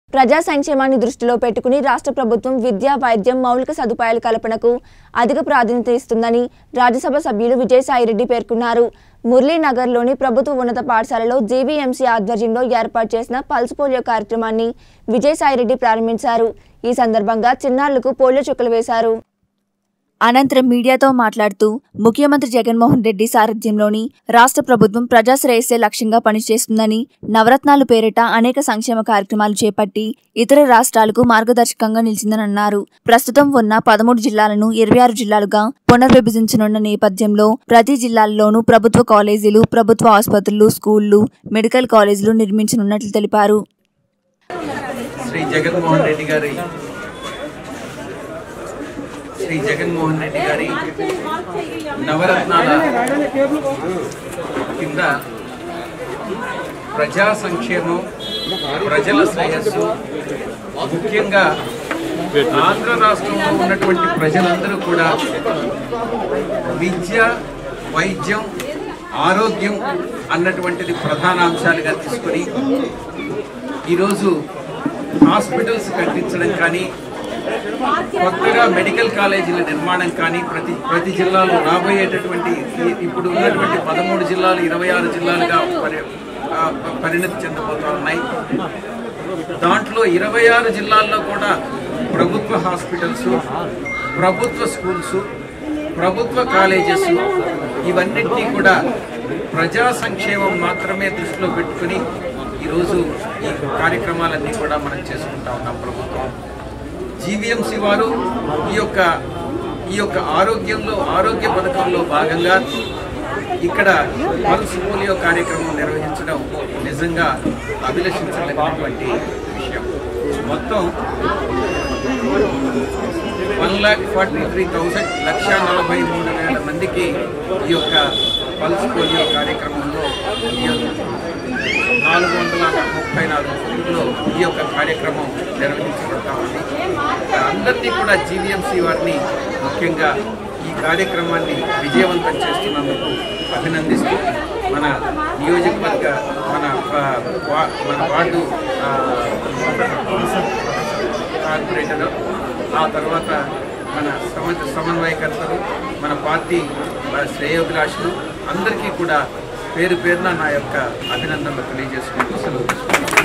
ప్రజా సంక్షేమాన్ని దృష్టిలో పెట్టుకుని రాష్ట్ర ప్రభుత్వం విద్య వైద్యం మౌలిక సదుపాయాల కల్పనకు అధిక ప్రాధాన్యత ఇస్తుందని రాజ్యసభ సభ్యులు విజయసాయిరెడ్డి పేర్కొన్నారు మురళీనగర్లోని ప్రభుత్వ ఉన్నత పాఠశాలలో జీవీఎంసీ ఆధ్వర్యంలో ఏర్పాటు చేసిన పల్స్ పోలియో కార్యక్రమాన్ని విజయసాయిరెడ్డి ప్రారంభించారు ఈ సందర్భంగా చిన్నారులకు పోలియో చుక్కలు వేశారు అనంతరం మీడియాతో మాట్లాడుతూ ముఖ్యమంత్రి జగన్మోహన్ రెడ్డి సారథ్యంలోని రాష్ట్ర ప్రభుత్వం ప్రజాశ్రేయస్సే లక్ష్యంగా పనిచేస్తుందని నవరత్నాలు పేరిట అనేక సంక్షేమ కార్యక్రమాలు చేపట్టి ఇతర రాష్ట్రాలకు మార్గదర్శకంగా నిలిచిందని అన్నారు ప్రస్తుతం ఉన్న పదమూడు జిల్లాలను ఇరవై ఆరు జిల్లాలుగా పునర్విభజించనున్న నేపథ్యంలో ప్రతి జిల్లాల్లోనూ ప్రభుత్వ కాలేజీలు ప్రభుత్వ ఆసుపత్రులు స్కూళ్లు మెడికల్ కాలేజీలు నిర్మించనున్నట్లు తెలిపారు శ్రీ జగన్మోహన్ రెడ్డి గారి శ్రీ జగన్మోహన్ రెడ్డి గారి నవరత్నాల కింద ప్రజా సంక్షేమం ప్రజల శ్రేయస్సు ముఖ్యంగా ఆంధ్ర రాష్ట్రంలో ఉన్నటువంటి ప్రజలందరూ కూడా విద్య వైద్యం ఆరోగ్యం అన్నటువంటిది ప్రధాన అంశాలుగా తీసుకొని ఈరోజు హాస్పిటల్స్ కట్టించడం కానీ కొత్తగా మెడికల్ కాలేజీల నిర్మాణం కానీ ప్రతి ప్రతి జిల్లాలో రాబోయేటటువంటి ఈ- ఇప్పుడు ఉన్నటువంటి పదమూడు జిల్లాలు ఇరవై ఆరు జిల్లాలుగా పరి ఆ, పరిణతి చెందబోతా ఉన్నాయి దాంట్లో ఇరవై ఆరు జిల్లాల్లో కూడా ప్రభుత్వ హాస్పిటల్స్ ప్రభుత్వ స్కూల్స్ ప్రభుత్వ కాలేజెస్ ఇవన్నింటినీ కూడా ప్రజా సంక్షేమం మాత్రమే దృష్టిలో పెట్టుకుని ఈరోజు ఈ కార్యక్రమాలన్నీ కూడా మనం చేసుకుంటా ఉన్నాం ప్రభుత్వం జీవీఎంసీ వారు ఈ యొక్క ఈ యొక్క ఆరోగ్యంలో ఆరోగ్య పథకంలో భాగంగా ఇక్కడ పల్స్ పోలియో కార్యక్రమం నిర్వహించడం నిజంగా అభిలషించలేనటువంటి విషయం మొత్తం one lakh forty three thousand లక్ష నలభై మూడు వేల మందికి ఈ యొక్క పల్స్ పోలియో కార్యక్రమంలో ఈ యొక్క నాలుగు వందల ముప్పై నాలుగు ఊళ్ళలో ఈ యొక్క కార్యక్రమం నిర్వహించబడతా ఉంది అందరినీ కూడా జీవీఎంసీ వారిని ముఖ్యంగా ఈ కార్యక్రమాన్ని విజయవంతం చేస్తున్నందుకు అభినందిస్తూ మన నియోజకవర్గ మన ఆ, వా- మన వార్డు ఆ, కార్పొరేటర్ ఆ తర్వాత మన సమ సమన్వయకర్తలు మన పార్టీ మన శ్రేయోభిలాషులు అందరికీ కూడా పేరు పేరున నా యొక్క అభినందనలు తెలియజేసుకుంటూ సెలవు తీసుకుంటున్నాను.